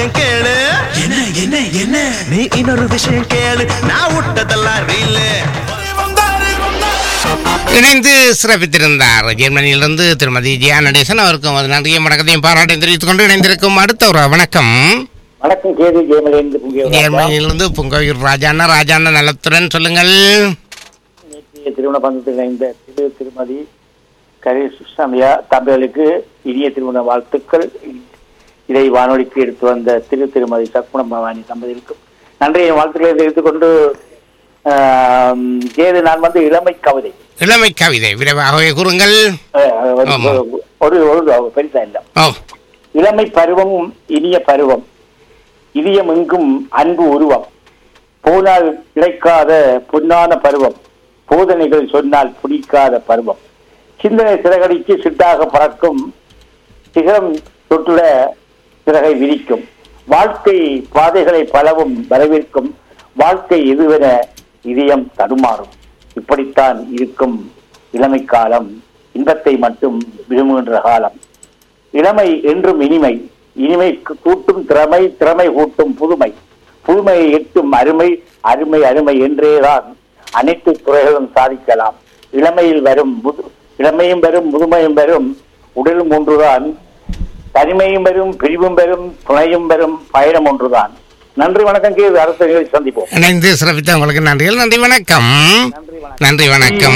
விஷயம் கேளு என்ன என்ன என்ன நீ இன்னொரு விஷயம் கேளு நான் விட்டதெல்லாம் ரீலு இணைந்து சிறப்பித்திருந்தார் ஜெர்மனியிலிருந்து திருமதி ஜியா நடேசன் அவருக்கும் அது நன்றியும் வணக்கத்தையும் பாராட்டையும் தெரிவித்துக் கொண்டு இணைந்திருக்கும் அடுத்த ஒரு வணக்கம் வணக்கம் கேது ஜெயமலேந்து புங்கிய ஜெர்மனியிலிருந்து புங்கயூர் ராஜாண்ணா ராஜாண்ணா நலத்துடன் சொல்லுங்கள் நேற்றைய திருமண பந்தத்தில் இணைந்த திரு திருமதி கரி சுஷ்ணமையா தம்பதிகளுக்கு இனிய திருமண வாழ்த்துக்கள் இதை வானொலிக்கு எடுத்து வந்த திரு திருமதி சக்குணம் பவானி தம்பதிகளுக்கும் நன்றிய வாழ்த்துக்களை தெரிவித்துக் கொண்டு ஆம், கேது நான் வந்து இளமை கவிதை இளமை கவிதை விரைவாகவே கூறுங்கள் அஹ், ஒரு- ஆமா. ஒரு ஒரு பெருசா இல்ல ஓ இளமை பருவமும் இனிய பருவம் இதயம் எங்கும் அன்பு உருவம் போனால் கிடைக்காத பொன்னான பருவம் போதனைகள் சொன்னால் பிடிக்காத பருவம் சிந்தனை சிறகடிக்கு சிட்டாக பறக்கும் சிகரம் தொட்டுட சிறகை விரிக்கும் வாழ்க்கை பாதைகளை பலவும் வரவேற்கும் வாழ்க்கை எதுவென இதயம் தடுமாறும் இப்படித்தான் இருக்கும் இளமை காலம் இன்பத்தை மட்டும் விரும்புகின்ற காலம் இளமை என்றும் இனிமை இனிமை கூட்டும் திறமை திறமை கூட்டும் புதுமை புதுமையை எட்டும் அருமை அருமை அருமை என்றேதான் அனைத்து துறைகளும் சாதிக்கலாம் இளமையில் வரும் முது இளமையும் வரும் முதுமையும் வரும் உடலும் ஒன்றுதான் தனிமையும் வரும் பிரிவும் வரும் துணையும் வரும் பயணம் ஒன்றுதான் நன்றி வணக்கம் கே அடுத்த நிகழ்ச்சி சந்திப்போம் இணைந்து சிறப்பித்த உங்களுக்கு நன்றிகள் நன்றி வணக்கம் நன்றி வணக்கம் நன்றி வணக்கம்